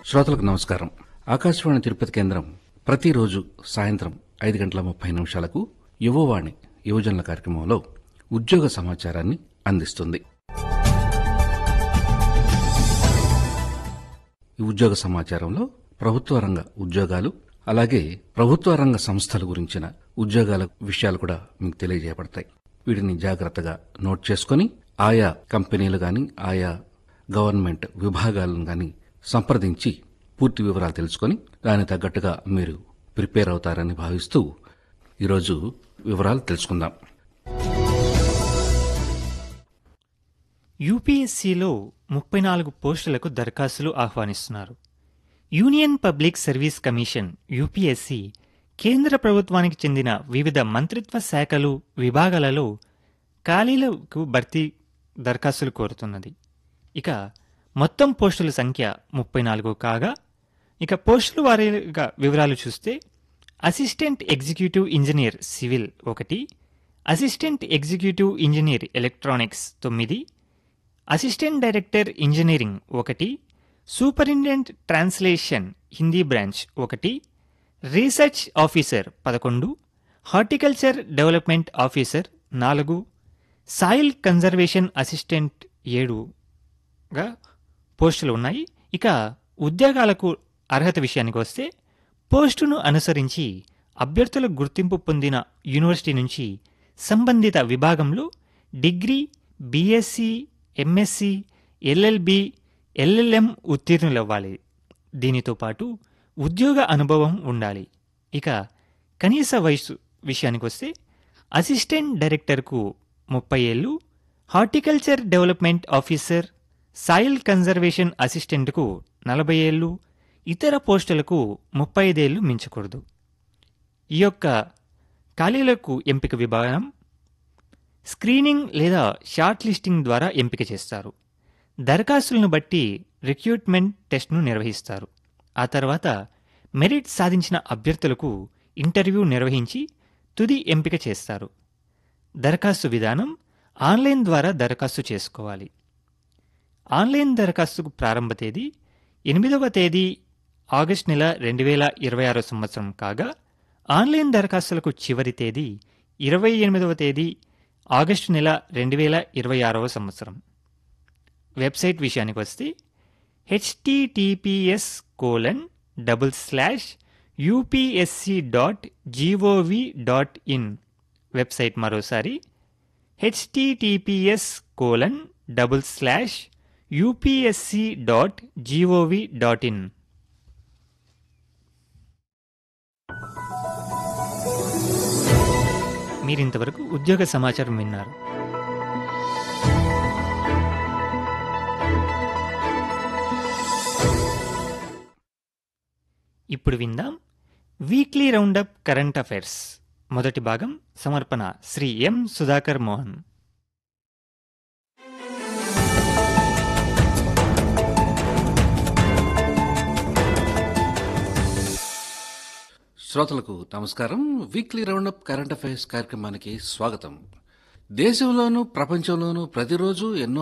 శ్రోతలకు నమస్కారం ఆకాశవాణి తిరుపతి కేంద్రం ప్రతిరోజు సాయంత్రం ఐదు గంటల ముప్పై నిమిషాలకు యువవాణి యువజనుల కార్యక్రమంలో ఉద్యోగ సమాచారాన్ని అందిస్తుంది ఈ ఉద్యోగ సమాచారంలో ప్రభుత్వ రంగ ఉద్యోగాలు అలాగే ప్రభుత్వ రంగ సంస్థల గురించిన ఉద్యోగాల విషయాలు కూడా మీకు తెలియజేయబడతాయి వీటిని జాగ్రత్తగా నోట్ చేసుకొని ఆయా కంపెనీలు గాని ఆయా గవర్నమెంట్ విభాగాలను గాని సంప్రదించి పూర్తి వివరాలు తెలుసుకొని దానికి తగ్గట్టుగా మీరు ప్రిపేర్ అవుతారని భావిస్తూ ఈరోజు వివరాలు తెలుసుకుందాం యూపీఎస్సీలో ముప్పై నాలుగు పోస్టులకు దరఖాస్తులు ఆహ్వానిస్తున్నారు union public service commission UPSC కేంద్ర ప్రభుత్వానికి చెందిన వివిధ మంత్రిత్వ శాఖలు విభాగాలలో ఖాళీలకు భర్తీ దరఖాస్తులు కోరుతున్నది ఇక మొత్తం పోస్టుల సంఖ్య ముప్పై నాలుగు కాగా ఇక పోస్టుల వారీగా వివరాలు చూస్తే అసిస్టెంట్ ఎగ్జిక్యూటివ్ ఇంజనీర్ సివిల్ ఒకటి అసిస్టెంట్ ఎగ్జిక్యూటివ్ ఇంజనీర్ ఎలక్ట్రానిక్స్ తొమ్మిది అసిస్టెంట్ డైరెక్టర్ ఇంజనీరింగ్ ఒకటి సూపరింటెండెంట్ ట్రాన్స్లేషన్ హిందీ బ్రాంచ్ ఒకటి రీసెర్చ్ ఆఫీసర్ పదకొండు హార్టికల్చర్ డెవలప్మెంట్ ఆఫీసర్ నాలుగు సాయిల్ కన్జర్వేషన్ అసిస్టెంట్ ఏడుగా పోస్టులు ఉన్నాయి ఇక ఉద్యోగాలకు అర్హత విషయానికి వస్తే పోస్టును అనుసరించి అభ్యర్థుల గుర్తింపు పొందిన యూనివర్సిటీ నుంచి సంబంధిత విభాగంలో degree BSc MSc LLB LLM ఉత్తీర్ణులవ్వాలి దీనితో పాటు ఉద్యోగ అనుభవం ఉండాలి ఇక కనీస వయసు విషయానికి వస్తే అసిస్టెంట్ డైరెక్టర్కు ముప్పై ఏళ్ళు horticulture development officer soil conservation అసిస్టెంట్కు నలభై ఏళ్ళు ఇతర పోస్టులకు ముప్పై ఐదేళ్లు మించకూడదు ఈ యొక్క ఖాళీలకు ఎంపిక విభాగం స్క్రీనింగ్ లేదా షార్ట్ లిస్టింగ్ ద్వారా ఎంపిక చేస్తారు దరఖాస్తులను బట్టి రిక్రూట్మెంట్ టెస్ట్ను నిర్వహిస్తారు ఆ తర్వాత మెరిట్ సాధించిన అభ్యర్థులకు ఇంటర్వ్యూ నిర్వహించి తుది ఎంపిక చేస్తారు దరఖాస్తు విధానం ఆన్లైన్ ద్వారా దరఖాస్తు చేసుకోవాలి ఆన్లైన్ దరఖాస్తుకు ప్రారంభ తేదీ ఎనిమిదవ తేదీ ఆగస్టు నెల రెండు వేల ఇరవై ఆరో సంవత్సరం కాగా ఆన్లైన్ దరఖాస్తులకు చివరి తేదీ ఇరవై ఎనిమిదవ తేదీ ఆగస్టు నెల రెండు వేల ఇరవై ఆరవ సంవత్సరం వెబ్సైట్ విషయానికి వస్తే HTTPS colon double slash UPSC dot GOV dot in website మరోసారి HTTPS colon double slash UPSC dot GOV dot in మీరింతవరకు ఉద్యోగ సమాచారం విన్నారు ఇప్పుడు విందాం వీక్లీ రౌండప్ కరెంట్ అఫైర్స్ మొదటి భాగం సమర్పణ శ్రీ ఎం సుధాకర్ మోహన్ శ్రోతలకు నమస్కారం వీక్లీ రౌండప్ కరెంట్ అఫైర్స్ కార్యక్రమానికి స్వాగతం దేశంలోనూ ప్రపంచంలోనూ ప్రతిరోజు ఎన్నో